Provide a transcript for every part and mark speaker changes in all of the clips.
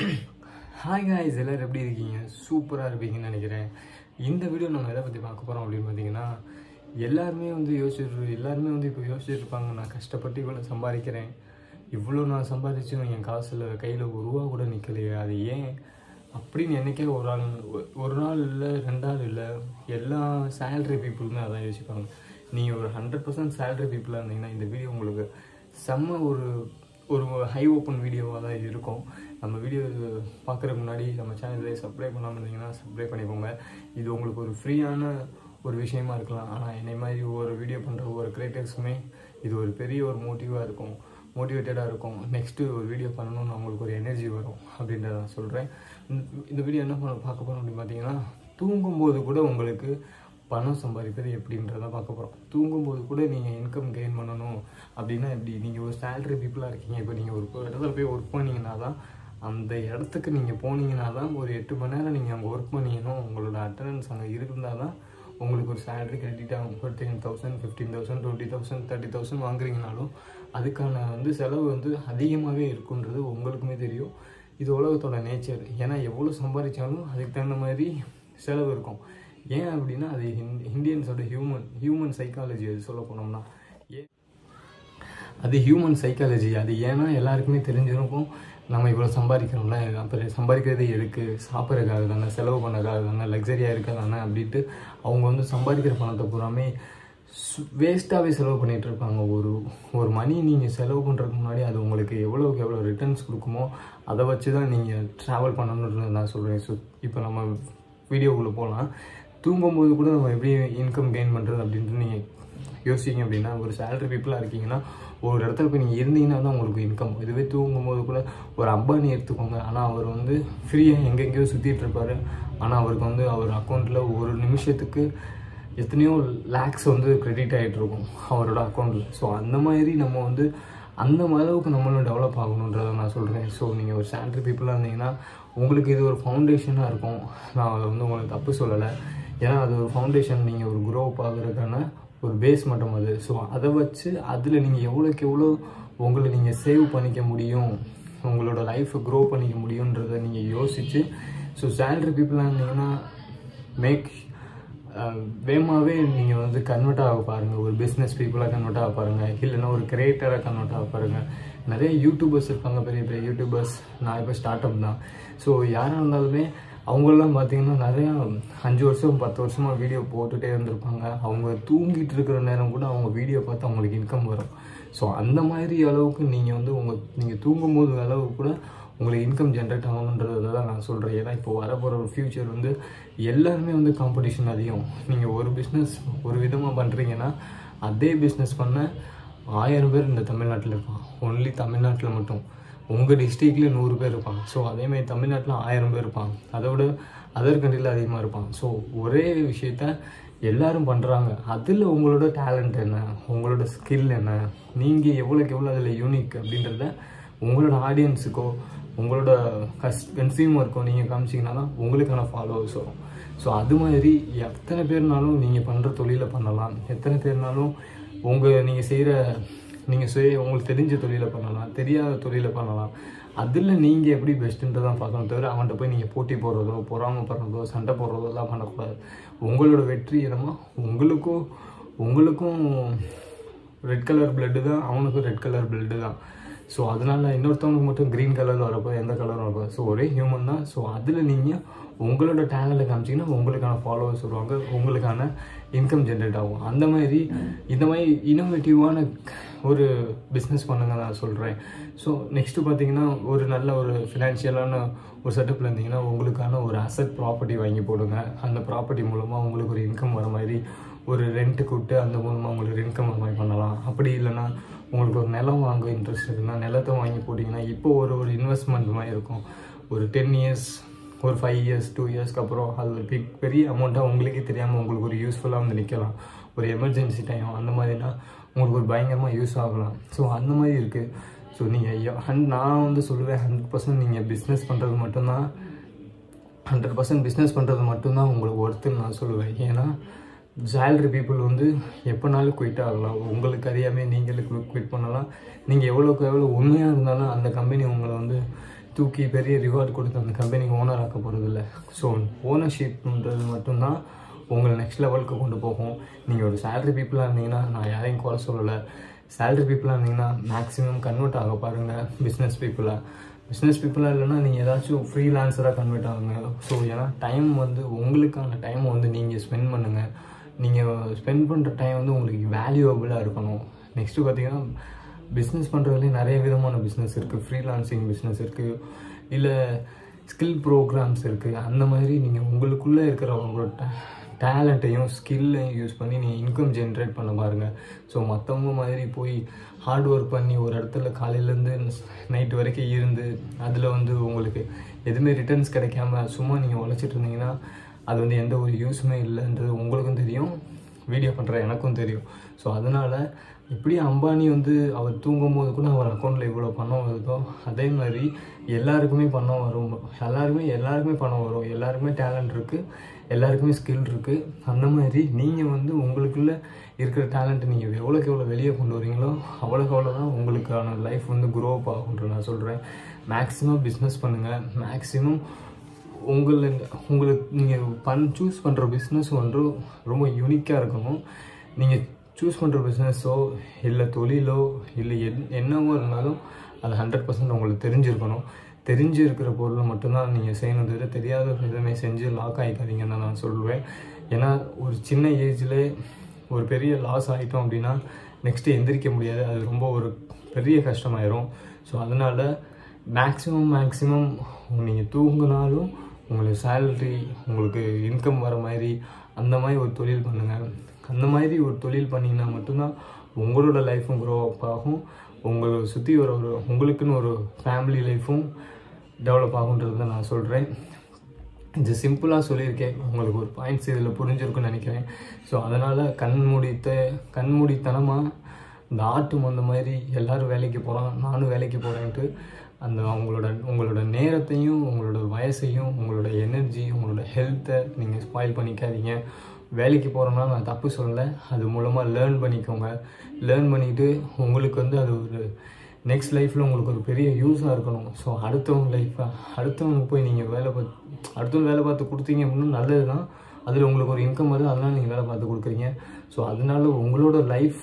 Speaker 1: hi guys எல்லோரும் எப்படி இருக்கீங்க சூப்பராக இருப்பீங்கன்னு நினைக்கிறேன் இந்த வீடியோ நம்ம எதை பற்றி பார்க்க போகிறோம் அப்படின்னு பார்த்தீங்கன்னா எல்லாருமே வந்து யோசிச்சுட்டு எல்லாருமே வந்து இப்போ யோசிச்சுட்டு இருப்பாங்க நான் கஷ்டப்பட்டு இவ்வளோ சம்பாதிக்கிறேன் இவ்வளோ நான் சம்பாதிச்சும் என் காசில் கையில் ஒரு ரூபா கூட நிற்கலையே அது ஏன் அப்படின்னு என்னைக்கே ஒரு நாள் ஒ- ஒரு நாள் இல்லை ரெண்டு நாள் இல்லை எல்லா சேலரி பீப்புளுமே அதான் யோசிப்பாங்க நீங்கள் ஒரு ஹண்ட்ரட் பர்சன்ட் சேலரி பீப்புளாக இருந்தீங்கன்னா இந்த வீடியோ உங்களுக்கு செம்ம ஒரு ஒரு ஹை ஓப்பன் வீடியோவாக தான் இருக்கும் நம்ம வீடியோ பார்க்குறதுக்கு முன்னாடி நம்ம சேனலில் சப்ஸ்கிரைப் பண்ணாமல் இருந்தீங்கன்னா சப்ஸ்கிரைப் பண்ணிக்கோங்க இது உங்களுக்கு ஒரு ஃப்ரீயான ஒரு விஷயமா இருக்கலாம் ஆனால் என்னை மாதிரி ஒவ்வொரு வீடியோ பண்ணுற ஒவ்வொரு கிரியேட்டர்ஸுமே இது ஒரு பெரிய ஒரு மோட்டிவாக இருக்கும் மோட்டிவேட்டடாக இருக்கும் நெக்ஸ்ட்டு ஒரு வீடியோ பண்ணணும்னு அவங்களுக்கு ஒரு எனர்ஜி வரும் அப்படின்றத நான் சொல்கிறேன் இந்த வீடியோ என்ன பண்ண பார்க்க போகிறோம் அப்படின்னு பார்த்தீங்கன்னா தூங்கும்போது கூட உங்களுக்கு பணம் சம்பாதிப்பது எப்படின்றத பார்க்க போகிறோம் தூங்கும்போது கூட நீங்கள் இன்கம் கெயின் பண்ணணும் அப்படின்னா எப்படி நீங்கள் ஒரு சேலரி பீப்புளாக இருக்கீங்க இப்போ நீங்கள் ஒரு இடத்துல போய் ஒர்க் பண்ணீங்கன்னா தான் அந்த இடத்துக்கு நீங்கள் போனீங்கன்னா தான் ஒரு எட்டு மணி நேரம் நீங்கள் அங்கே ஒர்க் பண்ணீங்கன்னா உங்களோட அட்டண்டன்ஸ் அங்கே இருந்தால் தான் உங்களுக்கு ஒரு சேலரி கிரெடிட் ஆகும் ஒரு ten thousand fifteen thousand twenty thousand thirty thousand வாங்குறீங்கனாலும் அதுக்கான வந்து செலவு வந்து அதிகமாகவே இருக்குன்றது உங்களுக்குமே தெரியும் இது உலகத்தோட நேச்சர் ஏன்னா எவ்வளோ சம்பாதிச்சாலும் அதுக்கு தகுந்த மாதிரி செலவு இருக்கும் ஏன் அப்படின்னா அது ஹிந்தி இந்தியன்ஸோட ஹியூமன் ஹியூமன் சைக்காலஜி அது சொல்ல போனோம்னா ஏன் அது ஹியூமன் சைக்காலஜி அது ஏன்னா எல்லாருக்குமே தெரிஞ்சிருக்கும் நம்ம இவ்வளோ சம்பாதிக்கிறோம்ல அப்புறம் சம்பாதிக்கிறது எதுக்கு சாப்பிட்றதுக்காக தானே செலவு பண்ணக்காக தானே லக்ஸரியாக இருக்க தானே அப்படின்ட்டு அவங்க வந்து சம்பாதிக்கிற பணத்தை பூராமே வேஸ்ட்டாகவே செலவு பண்ணிட்டு இருப்பாங்க ஒரு ஒரு மணி நீங்கள் செலவு பண்ணுறதுக்கு முன்னாடி அது உங்களுக்கு எவ்வளோக்கு எவ்வளோ ரிட்டர்ன்ஸ் கொடுக்குமோ அதை வச்சு தான் நீங்கள் ட்ராவல் பண்ணணுன்றது நான் சொல்கிறேன் ஸோ இப்போ நம்ம வீடியோக்குள்ளே போகலாம் தூங்கும்போது கூட நம்ம எப்படி இன்கம் கெயின் பண்ணுறது அப்படின்ட்டு நீங்கள் யோசிச்சிங்க அப்படின்னா ஒரு சேலரி பீப்புளாக இருக்கீங்கன்னா ஒரு இடத்துல போய் நீங்கள் இருந்தீங்கன்னா தான் உங்களுக்கு இன்கம் இதுவே தூங்கும்போது கூட ஒரு அம்பானி எடுத்துக்கோங்க ஆனால் அவர் வந்து ஃப்ரீயாக எங்கெங்கேயோ சுற்றிட்டு இருப்பாரு ஆனால் அவருக்கு வந்து அவர் அக்கௌண்ட்டில் ஒரு நிமிஷத்துக்கு எத்தனையோ லேக்ஸ் வந்து கிரெடிட் ஆகிட்டு இருக்கும் அவரோட அக்கௌண்ட்டில் ஸோ அந்த மாதிரி நம்ம வந்து அந்த அளவுக்கு நம்மளும் டெவலப் ஆகணுன்றதை நான் சொல்கிறேன் ஸோ நீங்கள் ஒரு சேலரி பீப்புளாக இருந்தீங்கன்னா உங்களுக்கு இது ஒரு ஃபவுண்டேஷனாக இருக்கும் நான் அதை வந்து உங்களுக்கு தப்பு சொல்லலை ஏன்னா அது ஒரு ஃபவுண்டேஷன் நீங்கள் ஒரு க்ரோ ஆகுறதுக்கான ஒரு பேஸ் மட்டும் அது ஸோ அதை வச்சு அதில் நீங்கள் எவ்வளோக்கு எவ்வளோ உங்களை நீங்கள் சேவ் பண்ணிக்க முடியும் உங்களோட லைஃப்பை க்ரோ பண்ணிக்க முடியுன்றதை நீங்கள் யோசித்து ஸோ சேலரி பீப்புளாக இருந்தீங்கன்னா மேக் வேகமாகவே நீங்கள் வந்து கன்வெர்ட் ஆக பாருங்கள் ஒரு பிஸ்னஸ் பீப்புளாக கன்வெர்ட் ஆக பாருங்கள் இல்லைன்னா ஒரு கிரியேட்டராக கன்வெர்ட் ஆக பாருங்கள் நிறைய யூடியூபர்ஸ் இருப்பாங்க பெரிய பெரிய யூடியூபர்ஸ் நான் இப்போ ஸ்டார்ட் அப் தான் ஸோ யாராக இருந்தாலுமே அவங்கெல்லாம் பார்த்தீங்கன்னா நிறையா அஞ்சு வருஷம் பத்து வருஷமாக வீடியோ போட்டுகிட்டே இருந்திருப்பாங்க அவங்க தூங்கிட்டு இருக்கிற நேரம் கூட அவங்க வீடியோ பார்த்து அவங்களுக்கு இன்கம் வரும் ஸோ அந்த மாதிரி அளவுக்கு நீங்கள் வந்து உங்கள் நீங்கள் தூங்கும்போது அளவுக்கு கூட உங்களுக்கு இன்கம் ஜென்ரேட் ஆகணுன்றதை தான் நான் சொல்கிறேன் ஏன்னா இப்போ வரப்போகிற ஒரு ஃப்யூச்சர் வந்து எல்லாருமே வந்து காம்படிஷன் அதிகம் நீங்கள் ஒரு பிஸ்னஸ் ஒரு விதமாக பண்ணுறீங்கன்னா அதே பிஸ்னஸ் பண்ண ஆயிரம் பேர் இந்த தமிழ்நாட்டில் இருப்பான் ஒன்லி தமிழ்நாட்டில் மட்டும் உங்கள் டிஸ்ட்ரிக்டில் நூறு பேர் இருப்பாங்க ஸோ அதேமாதிரி தமிழ்நாட்டில் ஆயிரம் பேர் இருப்பாங்க அதை விட அதர் கண்ட்ரியில் அதிகமாக இருப்பாங்க ஸோ ஒரே விஷயத்த எல்லாரும் பண்ணுறாங்க அதில் உங்களோட டேலண்ட் என்ன உங்களோட ஸ்கில் என்ன நீங்கள் எவ்வளோக்கு எவ்வளோ அதில் யூனிக் அப்படின்றத உங்களோட ஆடியன்ஸுக்கோ உங்களோட கஸ் கன்சியூமருக்கோ நீங்கள் காமிச்சிங்கன்னா தான் உங்களுக்கான ஃபாலோவர்ஸ் வரும் ஸோ அது மாதிரி எத்தனை பேர்னாலும் நீங்கள் பண்ணுற தொழிலை பண்ணலாம் எத்தனை பேர்னாலும் உங்கள் நீங்கள் செய்கிற நீங்கள் சுய உங்களுக்கு தெரிஞ்ச தொழிலை பண்ணலாம் தெரியாத தொழிலை பண்ணலாம் அதில் நீங்கள் எப்படி பெஸ்ட்டுன்றதை தான் பார்க்கணும் தவிர அவன்கிட்ட போய் நீங்கள் போட்டி போடுறதோ பொறாமப்படுறதோ சண்டை போடுறதோ எல்லாம் பண்ணக்கூடாது உங்களோட வெற்றி என்னமோ உங்களுக்கும் உங்களுக்கும் ரெட் கலர் பிளட்டு தான் அவனுக்கும் ரெட் கலர் பிளட்டு தான் ஸோ அதனால இன்னொருத்தவனுக்கு மட்டும் க்ரீன் கலரில் வரப்போ எந்த கலரும் வரப்போ ஸோ ஒரே ஹியூமன் தான் ஸோ அதில் நீங்கள் உங்களோட டேலண்ட்டை காமிச்சிங்கன்னா உங்களுக்கான ஃபாலோவர்ஸ் வருவாங்க உங்களுக்கான இன்கம் ஜென்ரேட் ஆகும் அந்த மாதிரி இந்த மாதிரி இன்னோவேட்டிவான ஒரு பிஸ்னஸ் பண்ணுங்க நான் சொல்கிறேன் ஸோ நெக்ஸ்ட்டு பார்த்தீங்கன்னா ஒரு நல்ல ஒரு ஃபினான்ஷியலான ஒரு செட்டப்பில் இருந்தீங்கன்னா உங்களுக்கான ஒரு அசட் ப்ராப்பர்ட்டி வாங்கி போடுங்க அந்த ப்ராப்பர்ட்டி மூலமாக உங்களுக்கு ஒரு இன்கம் வர மாதிரி ஒரு ரெண்ட்டுக்கு விட்டு அந்த மூலமாக உங்களுக்கு இன்கம் வர மாதிரி பண்ணலாம் அப்படி இல்லைன்னா உங்களுக்கு ஒரு நிலம் வாங்க இன்ட்ரெஸ்ட் இருக்குன்னா நிலத்தை வாங்கி போட்டிங்கன்னா இப்போ ஒரு ஒரு இன்வெஸ்ட்மெண்ட் மாதிரி இருக்கும் ஒரு டென் இயர்ஸ் ஒரு ஃபைவ் இயர்ஸ் டூ இயர்ஸ்க்கு அப்புறம் அது ஒரு பிக் பெரிய அமௌண்ட்டாக உங்களுக்கே தெரியாமல் உங்களுக்கு ஒரு யூஸ்ஃபுல்லாக வந்து நிற்கலாம் ஒரு எமர்ஜென்சி டைம் அந்த மாதிரினா உங்களுக்கு ஒரு பயங்கரமாக யூஸ் ஆகலாம் ஸோ அந்த மாதிரி இருக்குது ஸோ நீங்கள் ஹண்ட் நான் வந்து சொல்லுவேன் ஹண்ட்ரட் பர்சன்ட் நீங்கள் பிஸ்னஸ் பண்ணுறது மட்டும்தான் ஹண்ட்ரட் பர்சன்ட் பிஸ்னஸ் பண்ணுறது மட்டும்தான் உங்களுக்கு ஒர்த்துன்னு நான் சொல்லுவேன் ஏன்னா சேலரி பீப்புள் வந்து எப்போனாலும் குயிட் ஆகலாம் உங்களுக்கு அறியாமல் நீங்களே குவிட் பண்ணலாம் நீங்கள் எவ்வளோக்கு எவ்வளோ உண்மையாக இருந்தாலும் அந்த கம்பெனி உங்களை வந்து தூக்கி பெரிய ரிவார்ட் கொடுத்து அந்த கம்பெனிக்கு ஓனர் ஆக்க போகிறது இல்லை ஸோ ஓனர்ஷிப்ன்றது மட்டும்தான் உங்களை நெக்ஸ்ட் லெவலுக்கு கொண்டு போகும் நீங்கள் ஒரு சேலரி பீப்புளாக இருந்தீங்கன்னா நான் யாரையும் குறை சொல்லலை சேலரி பீப்புளாக இருந்தீங்கன்னா மேக்ஸிமம் கன்வெர்ட் ஆக பாருங்கள் பிஸ்னஸ் பீப்புளாக பிஸ்னஸ் பீப்புளாக இல்லைன்னா நீங்கள் ஏதாச்சும் ஃப்ரீலான்சராக கன்வெர்ட் ஆகுங்க ஸோ ஏன்னா டைம் வந்து உங்களுக்கான டைமை வந்து நீங்கள் ஸ்பெண்ட் பண்ணுங்கள் நீங்கள் ஸ்பெண்ட் பண்ணுற டைம் வந்து உங்களுக்கு வேல்யூவபுளாக இருக்கணும் நெக்ஸ்ட்டு பார்த்தீங்கன்னா பிஸ்னஸ் பண்ணுறதுலேயே நிறைய விதமான பிஸ்னஸ் இருக்குது ஃப்ரீலான்சிங் பிஸ்னஸ் இருக்குது இல்லை ஸ்கில் ப்ரோக்ராம்ஸ் இருக்குது அந்த மாதிரி நீங்கள் உங்களுக்குள்ளே இருக்கிற உங்களோட டேலண்ட்டையும் ஸ்கில்லையும் யூஸ் பண்ணி நீங்கள் இன்கம் ஜென்ரேட் பண்ண பாருங்கள் ஸோ மற்றவங்க மாதிரி போய் ஹார்ட் ஒர்க் பண்ணி ஒரு இடத்துல காலையிலேருந்து நைட்டு வரைக்கும் இருந்து அதில் வந்து உங்களுக்கு எதுவுமே ரிட்டர்ன்ஸ் கிடைக்காம சும்மா நீங்கள் உழைச்சிட்டு இருந்தீங்கன்னா அது வந்து எந்த ஒரு யூஸுமே இல்லைன்றது உங்களுக்கும் தெரியும் வீடியோ பண்ணுற எனக்கும் தெரியும் ஸோ அதனால் எப்படி அம்பானி வந்து அவர் தூங்கும் போது கூட அவர் அக்கௌண்ட்டில் இவ்வளோ பணம் வருதோ அதே மாதிரி எல்லாருக்குமே பணம் வரும் எல்லாருக்குமே எல்லாருக்குமே பணம் வரும் எல்லாருக்குமே டேலண்ட் இருக்குது எல்லாருக்குமே ஸ்கில் இருக்குது அந்த மாதிரி நீங்கள் வந்து உங்களுக்குள்ள இருக்கிற டேலண்ட்டை நீங்கள் எவ்வளோக்கு எவ்வளோ வெளியே கொண்டு வரீங்களோ அவ்வளோக்கு அவ்வளோ தான் உங்களுக்கான லைஃப் வந்து குரோ அப் ஆகுன்ற நான் சொல்கிறேன் மேக்ஸிமம் பிஸ்னஸ் பண்ணுங்கள் மேக்ஸிமம் உங்களை உங்களுக்கு நீங்கள் பண் சூஸ் பண்ணுற பிஸ்னஸ் வந்து ரொம்ப யூனிக்காக இருக்கணும் நீங்கள் சூஸ் பண்ணுற பிஸ்னஸோ இல்லை தொழிலோ இல்லை என் என்னவோ இருந்தாலும் அது ஹண்ட்ரட் பர்சன்ட் உங்களுக்கு தெரிஞ்சிருக்கணும் தெரிஞ்சு இருக்கிற பொருளை மட்டும்தான் நீங்கள் செய்யணும் தவிர தெரியாத எதுவுமே செஞ்சு லாக் ஆகிக்காதீங்கன்னு தான் நான் சொல்லுவேன் ஏன்னா ஒரு சின்ன ஏஜில் ஒரு பெரிய லாஸ் ஆகிட்டோம் அப்படின்னா நெக்ஸ்ட்டு எந்திரிக்க முடியாது அது ரொம்ப ஒரு பெரிய கஷ்டமாயிரும் ஸோ அதனால் மேக்ஸிமம் மேக்ஸிமம் நீங்கள் தூங்கினாலும் உங்களுக்கு சேலரி உங்களுக்கு இன்கம் வர மாதிரி அந்த மாதிரி ஒரு தொழில் பண்ணுங்கள் அந்த மாதிரி ஒரு தொழில் பண்ணிங்கன்னா மட்டும்தான் உங்களோட லைஃப்பும் க்ரோ அப் ஆகும் உங்களை சுற்றி வர ஒரு உங்களுக்குன்னு ஒரு ஃபேமிலி லைஃப்பும் டெவலப் ஆகுன்றதை நான் சொல்கிறேன் இது சிம்பிளாக சொல்லியிருக்கேன் உங்களுக்கு ஒரு பாயிண்ட்ஸ் இதில் புரிஞ்சிருக்குன்னு நினைக்கிறேன் ஸோ அதனால் கண்மூடித்த கண்மூடித்தனமாக இந்த ஆட்டு மந்த மாதிரி எல்லாரும் வேலைக்கு போகிறான் நானும் வேலைக்கு போகிறேன்ட்டு அந்த அவங்களோட உங்களோட நேரத்தையும் உங்களோட வயசையும் உங்களோட எனர்ஜி உங்களோட ஹெல்த்தை நீங்கள் ஸ்பாயில் பண்ணிக்காதீங்க வேலைக்கு போகிறோம்னா நான் தப்பு சொல்லலை அது மூலமாக லேர்ன் பண்ணிக்கோங்க லேர்ன் பண்ணிவிட்டு உங்களுக்கு வந்து அது ஒரு நெக்ஸ்ட் லைஃப்பில் உங்களுக்கு ஒரு பெரிய யூஸாக இருக்கணும் ஸோ அடுத்தவங்க லைஃப்பை அடுத்தவங்க போய் நீங்கள் வேலை பார்த்து அடுத்தவங்க வேலை பார்த்து கொடுத்தீங்க அப்படின்னா நல்லது தான் அதில் உங்களுக்கு ஒரு இன்கம் வருது அதனால் நீங்கள் வேலை பார்த்து கொடுக்குறீங்க ஸோ அதனால உங்களோட லைஃப்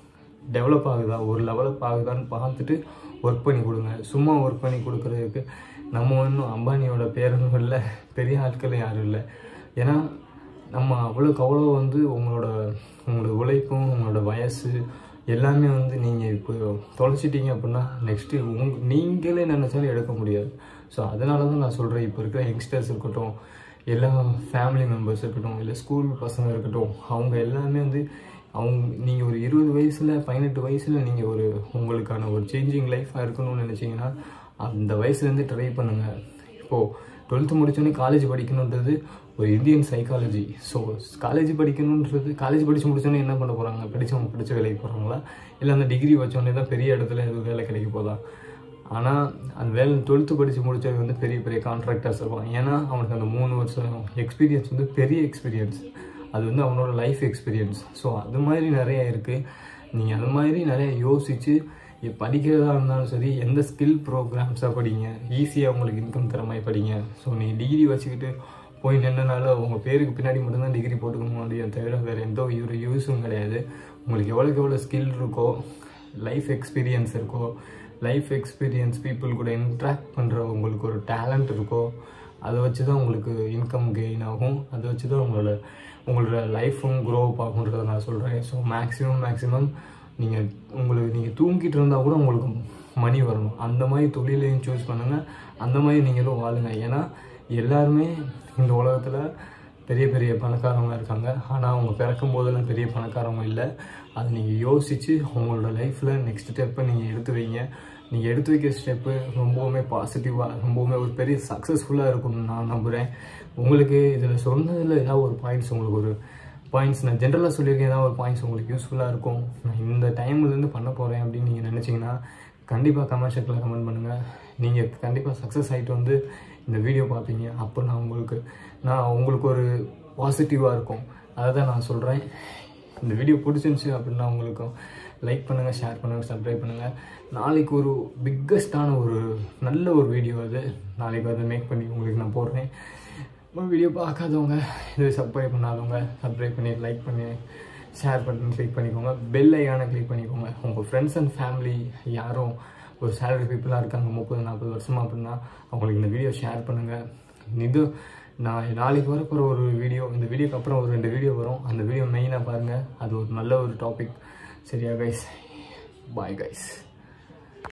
Speaker 1: டெவலப் ஆகுதா ஒரு லெவலப் ஆகுதான்னு பார்த்துட்டு ஒர்க் பண்ணி கொடுங்க சும்மா ஒர்க் பண்ணி கொடுக்குறதுக்கு நம்ம ஒன்றும் அம்பானியோட பேரனும் இல்லை பெரிய ஆட்களும் யாரும் இல்லை ஏன்னா நம்ம அவ்வளோக்கு அவ்வளோ வந்து உங்களோட உங்களோட உழைப்பும் உங்களோட வயசு எல்லாமே வந்து நீங்கள் இப்போ தொலைச்சிட்டீங்க அப்படின்னா நெக்ஸ்ட்டு உங் நீங்களே நினச்சாலும் எடுக்க முடியாது ஸோ அதனால தான் நான் சொல்கிறேன் இப்போ இருக்கிற யங்ஸ்டர்ஸ் இருக்கட்டும் எல்லா ஃபேமிலி மெம்பர்ஸ் இருக்கட்டும் இல்லை ஸ்கூல் பசங்க இருக்கட்டும் அவங்க எல்லாமே வந்து அவங்க நீங்கள் ஒரு இருபது வயசில் பதினெட்டு வயசில் நீங்கள் ஒரு உங்களுக்கான ஒரு சேஞ்சிங் லைஃபாக இருக்கணும்னு நினச்சிங்கன்னா அந்த வயசுலேருந்து ட்ரை பண்ணுங்கள் இப்போது டுவெல்த்து முடிச்சோடனே காலேஜ் படிக்கணுன்றது ஒரு இந்தியன் சைக்காலஜி ஸோ காலேஜ் படிக்கணுன்றது காலேஜ் படித்து முடிச்சோடனே என்ன பண்ண போகிறாங்க படித்தவங்க படித்த வேலைக்கு போகிறாங்களா இல்லை அந்த டிகிரி வச்சோடனே தான் பெரிய இடத்துல எதுவும் வேலை கிடைக்க போதா ஆனால் அந்த வேலை டுவெல்த்து படித்து முடிச்சவங்க வந்து பெரிய பெரிய கான்ட்ராக்டர்ஸ் இருப்பான் ஏன்னா அவனுக்கு அந்த மூணு வருஷம் எக்ஸ்பீரியன்ஸ் வந்து பெரிய எக்ஸ்பீரியன்ஸ் அது வந்து அவனோட லைஃப் எக்ஸ்பீரியன்ஸ் ஸோ அது மாதிரி நிறைய இருக்குது நீங்கள் அது மாதிரி நிறைய யோசித்து படிக்கிறதா இருந்தாலும் சரி எந்த ஸ்கில் ப்ரோக்ராம்ஸாக படிங்க ஈஸியாக உங்களுக்கு இன்கம் தர மாதிரி படிங்க ஸோ நீங்கள் டிகிரி வச்சுக்கிட்டு போய் நின்றனால உங்கள் பேருக்கு பின்னாடி மட்டும்தான் டிகிரி போட்டுக்க முடியும் தவிர வேறு எந்த ஒரு யூஸும் கிடையாது உங்களுக்கு எவ்வளோக்கு எவ்வளோ ஸ்கில் இருக்கோ லைஃப் எக்ஸ்பீரியன்ஸ் இருக்கோ லைஃப் எக்ஸ்பீரியன்ஸ் பீப்புள் கூட இன்ட்ராக்ட் பண்ணுற உங்களுக்கு ஒரு டேலண்ட் இருக்கோ அதை வச்சு தான் உங்களுக்கு இன்கம் கெயின் ஆகும் அதை வச்சு தான் உங்களோட உங்களோட லைஃப்பும் க்ரோ அப் ஆகுன்றதை நான் சொல்கிறேன் ஸோ மேக்ஸிமம் மேக்ஸிமம் நீங்கள் உங்களுக்கு நீங்கள் தூங்கிட்டு இருந்தால் கூட உங்களுக்கு மணி வரணும் அந்த மாதிரி தொழிலையும் சூஸ் பண்ணுங்கள் அந்த மாதிரி நீங்களும் வாழுங்க ஏன்னா எல்லாருமே இந்த உலகத்தில் பெரிய பெரிய பணக்காரவங்க இருக்காங்க ஆனால் அவங்க பிறக்கும் போதெல்லாம் பெரிய பணக்காரவங்க இல்லை அதை நீங்கள் யோசித்து உங்களோட லைஃப்பில் நெக்ஸ்ட் ஸ்டெப்பை நீங்கள் எடுத்து வைங்க நீங்கள் எடுத்து வைக்கிற ஸ்டெப்பு ரொம்பவுமே பாசிட்டிவாக ரொம்பவுமே ஒரு பெரிய சக்ஸஸ்ஃபுல்லாக இருக்கும்னு நான் நம்புகிறேன் உங்களுக்கு இதில் சொன்னதில் ஏதாவது ஒரு பாயிண்ட்ஸ் உங்களுக்கு ஒரு பாயிண்ட்ஸ் நான் ஜென்ரலாக சொல்லியிருக்கேன் ஏதாவது ஒரு பாயிண்ட்ஸ் உங்களுக்கு யூஸ்ஃபுல்லாக இருக்கும் நான் இந்த டைம்லேருந்து பண்ண போகிறேன் அப்படின்னு நீங்கள் நினச்சிங்கன்னா கண்டிப்பாக கமெண்ட் செக்ஷனில் கமெண்ட் பண்ணுங்கள் நீங்கள் கண்டிப்பாக சக்ஸஸ் ஆகிட்டு வந்து இந்த வீடியோ பார்ப்பீங்க அப்போ நான் உங்களுக்கு நான் உங்களுக்கு ஒரு பாசிட்டிவாக இருக்கும் அதை தான் நான் சொல்கிறேன் இந்த வீடியோ பிடிச்சிருந்துச்சி அப்படின்னா உங்களுக்கும் லைக் பண்ணுங்கள் ஷேர் பண்ணுங்கள் சப்ஸ்கிரைப் பண்ணுங்கள் நாளைக்கு ஒரு பிக்கஸ்டான ஒரு நல்ல ஒரு வீடியோ அது நாளைக்கு அதை மேக் பண்ணி உங்களுக்கு நான் போடுறேன் வீடியோ பார்க்காதவங்க இது சப்ஸ்கிரைப் பண்ணாதவங்க சப்ஸ்கிரைப் பண்ணி லைக் பண்ணி ஷேர் பண்ணி கிளிக் பண்ணிக்கோங்க பெல் ஐக்கான கிளிக் பண்ணிக்கோங்க உங்கள் ஃப்ரெண்ட்ஸ் அண்ட் ஃபேமிலி யாரும் ஒரு சேலரி பீப்புளாக இருக்காங்க முப்பது நாற்பது வருஷமா அப்படின்னா அவங்களுக்கு இந்த வீடியோ ஷேர் பண்ணுங்கள் இது நான் நாளைக்கு வரப்போகிற ஒரு வீடியோ இந்த வீடியோக்கு அப்புறம் ஒரு ரெண்டு வீடியோ வரும் அந்த வீடியோ மெயினாக பாருங்கள் அது ஒரு நல்ல ஒரு டாபிக் சரியா கைஸ் பாய் கைஸ்